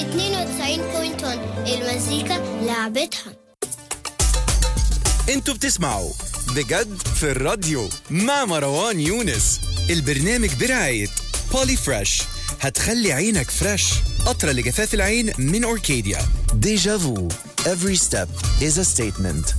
92.1 المزيكا لعبتها انتوا بتسمعوا بجد في الراديو مع مروان يونس البرنامج برعاية بولي فريش هتخلي عينك فريش قطرة لجفاف العين من أوركيديا Deja vu. Every step is a statement.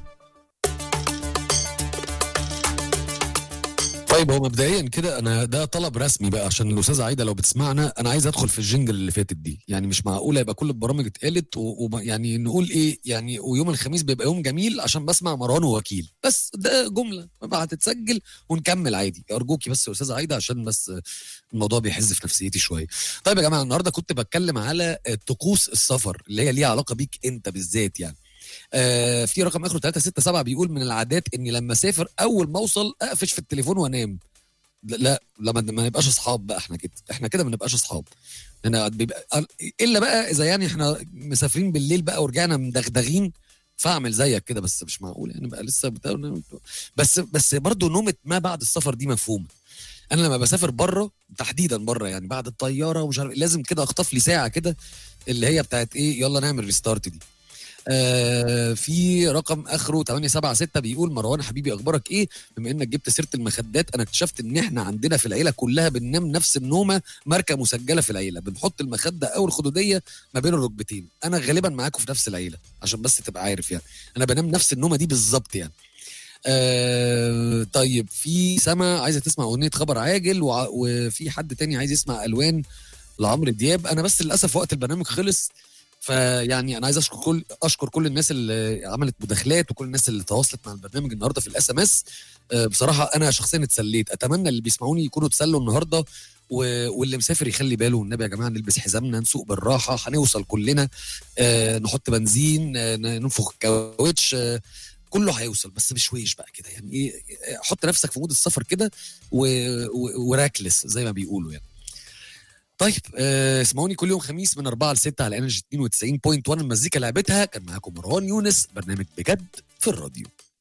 طيب هو مبدئيا كده انا ده طلب رسمي بقى عشان الاستاذه عايده لو بتسمعنا انا عايز ادخل في الجنجل اللي فاتت دي يعني مش معقوله يبقى كل البرامج اتقالت ويعني نقول ايه يعني ويوم الخميس بيبقى يوم جميل عشان بسمع مروان ووكيل بس ده جمله بقى هتتسجل ونكمل عادي ارجوكي بس يا استاذه عايده عشان بس الموضوع بيحز في نفسيتي شويه طيب يا جماعه النهارده كنت بتكلم على طقوس السفر اللي هي ليها علاقه بيك انت بالذات يعني آه في رقم اخره 367 بيقول من العادات اني لما اسافر اول ما اوصل اقفش في التليفون وانام لا لا ما ما نبقاش اصحاب بقى احنا كده احنا كده ما نبقاش اصحاب انا بيبقى الا بقى اذا يعني احنا مسافرين بالليل بقى ورجعنا مدغدغين فاعمل زيك كده بس مش معقول يعني بقى لسه بتا... بس بس برضه نومه ما بعد السفر دي مفهومه انا لما بسافر بره تحديدا بره يعني بعد الطياره ومش عارف لازم كده اخطف لي ساعه كده اللي هي بتاعت ايه يلا نعمل ريستارت دي آه في رقم اخره 876 بيقول مروان حبيبي اخبارك ايه بما انك جبت سيره المخدات انا اكتشفت ان احنا عندنا في العيله كلها بننام نفس النومه ماركه مسجله في العيله بنحط المخده او الخدوديه ما بين الركبتين انا غالبا معاكم في نفس العيله عشان بس تبقى عارف يعني انا بنام نفس النومه دي بالظبط يعني آه طيب في سما عايزه تسمع اغنيه خبر عاجل وع- وفي حد تاني عايز يسمع الوان لعمرو دياب انا بس للاسف وقت البرنامج خلص فيعني انا عايز اشكر كل اشكر كل الناس اللي عملت مداخلات وكل الناس اللي تواصلت مع البرنامج النهارده في الاس ام اس بصراحه انا شخصيا اتسليت اتمنى اللي بيسمعوني يكونوا اتسلوا النهارده و... واللي مسافر يخلي باله والنبي يا جماعه نلبس حزامنا نسوق بالراحه هنوصل كلنا آه نحط بنزين آه ننفخ الكاوتش آه كله هيوصل بس بشويش بقى كده يعني ايه حط نفسك في مود السفر كده و... و... وراكلس زي ما بيقولوا يعني طيب آه، اسمعوني كل يوم خميس من 4 ل 6 على انرجي 92.1 المزيكا لعبتها كان معاكم مروان يونس برنامج بجد في الراديو